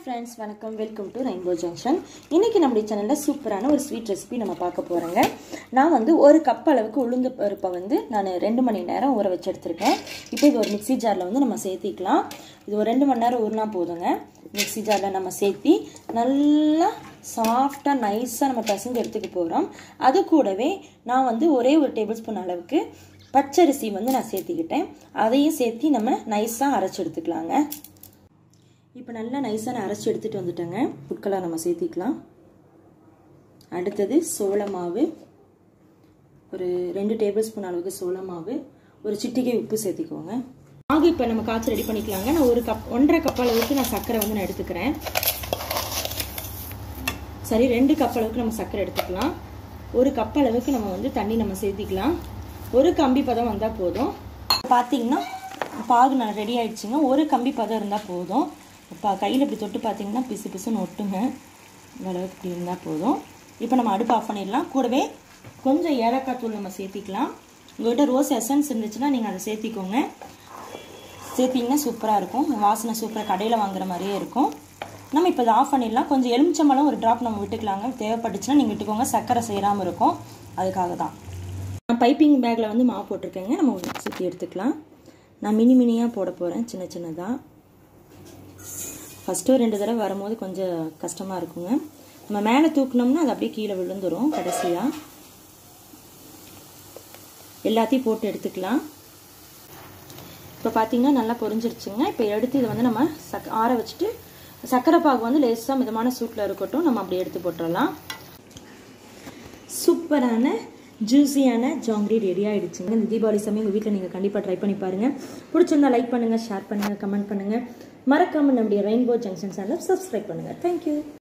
friends வணக்கம் welcome to rainbow junction இன்னைக்கு நம்முடைய சேனலில் சூப்பரான ஒரு ஸ்வீட் ரெசிபி நம்ம பார்க்க போகிறோங்க நான் வந்து ஒரு கப் அளவுக்கு உளுந்து பருப்பை வந்து நான் ரெண்டு மணி நேரம் ஊற வச்சு எடுத்திருக்கேன் இப்போ இது ஒரு மிக்ஸி ஜாரில் வந்து நம்ம சேர்த்திக்கலாம் இது ஒரு ரெண்டு மணி நேரம் ஊறினா போதுங்க மிக்ஸி ஜாரில் நம்ம சேர்த்தி நல்லா சாஃப்டாக நைஸாக நம்ம பசங்க எடுத்துக்க போகிறோம் அது கூடவே நான் வந்து ஒரே ஒரு டேபிள் ஸ்பூன் அளவுக்கு பச்சரிசி வந்து நான் சேர்த்திக்கிட்டேன் அதையும் சேர்த்தி நம்ம நைஸாக அரைச்சி எடுத்துக்கலாங்க இப்போ நல்லா நைஸாக நான் அரைச்சி எடுத்துகிட்டு வந்துட்டேங்க ஃபுட் கலர் நம்ம சேர்த்திக்கலாம் அடுத்தது சோள மாவு ஒரு ரெண்டு டேபிள் ஸ்பூன் அளவுக்கு சோள மாவு ஒரு சிட்டிகை உப்பு சேர்த்திக்கோங்க மாவு இப்போ நம்ம காய்ச்சி ரெடி பண்ணிக்கலாங்க நான் ஒரு கப் ஒன்றரை கப் அளவுக்கு நான் சர்க்கரை வந்து நான் எடுத்துக்கிறேன் சரி ரெண்டு கப் அளவுக்கு நம்ம சர்க்கரை எடுத்துக்கலாம் ஒரு கப் அளவுக்கு நம்ம வந்து தண்ணி நம்ம சேர்த்திக்கலாம் ஒரு கம்பி பதம் வந்தால் போதும் பார்த்தீங்கன்னா பாகு நான் ரெடி ஆயிடுச்சுங்க ஒரு கம்பி பதம் இருந்தால் போதும் இப்போ கையில் இப்படி தொட்டு பார்த்தீங்கன்னா பிசு பிசுன்னு ஒட்டுங்க இந்த அளவுக்கு இப்படி இருந்தால் போதும் இப்போ நம்ம அடுப்பு ஆஃப் பண்ணிடலாம் கூடவே கொஞ்சம் ஏலக்காய் தூள் நம்ம சேர்த்திக்கலாம் உங்கள்கிட்ட ரோஸ் எசன்ஸ் இருந்துச்சுன்னா நீங்கள் அதை சேர்த்திக்கோங்க சேர்த்திங்கன்னா சூப்பராக இருக்கும் வாசனை சூப்பராக கடையில் வாங்குற மாதிரியே இருக்கும் நம்ம இப்போ இதை ஆஃப் பண்ணிடலாம் கொஞ்சம் எலுமிச்சம்பழம் ஒரு ட்ராப் நம்ம விட்டுக்கலாங்க தேவைப்பட்டுச்சுன்னா நீங்கள் விட்டுக்கோங்க சர்க்கரை செய்யாமல் இருக்கும் அதுக்காக தான் நான் பைப்பிங் பேக்கில் வந்து மாவு போட்டிருக்கேங்க நம்ம சுற்றி எடுத்துக்கலாம் நான் மினி மினியாக போட போகிறேன் சின்ன சின்னதாக ஃபஸ்ட்டு ரெண்டு தடவை வரும்போது கொஞ்சம் கஷ்டமாக இருக்குங்க நம்ம மேலே தூக்குனோம்னா அது அப்படியே கீழே விழுந்துடும் கடைசியாக எல்லாத்தையும் போட்டு எடுத்துக்கலாம் இப்போ பார்த்தீங்கன்னா நல்லா பொரிஞ்சிருச்சுங்க இப்போ எடுத்து இதை வந்து நம்ம சக் ஆற வச்சுட்டு சர்க்கரை பாகு வந்து லேசாக மிதமான சூட்டில் இருக்கட்டும் நம்ம அப்படியே எடுத்து போட்டுடலாம் சூப்பரான ஜூஸியான ஜாங்கிரி ரெடி ஆகிடுச்சுங்க இந்த தீபாவளி சமயம் உங்கள் வீட்டில் நீங்கள் கண்டிப்பாக ட்ரை பண்ணி பாருங்கள் பிடிச்சிருந்தா லைக் பண்ணுங்கள் ஷேர் பண்ணுங்கள் கமெண்ட் பண்ணுங்கள் மறக்காமல் நம்முடைய ரெயின்போ ஜங்ஷன் சேனலை சப்ஸ்கிரைப் பண்ணுங்கள் தேங்க்யூ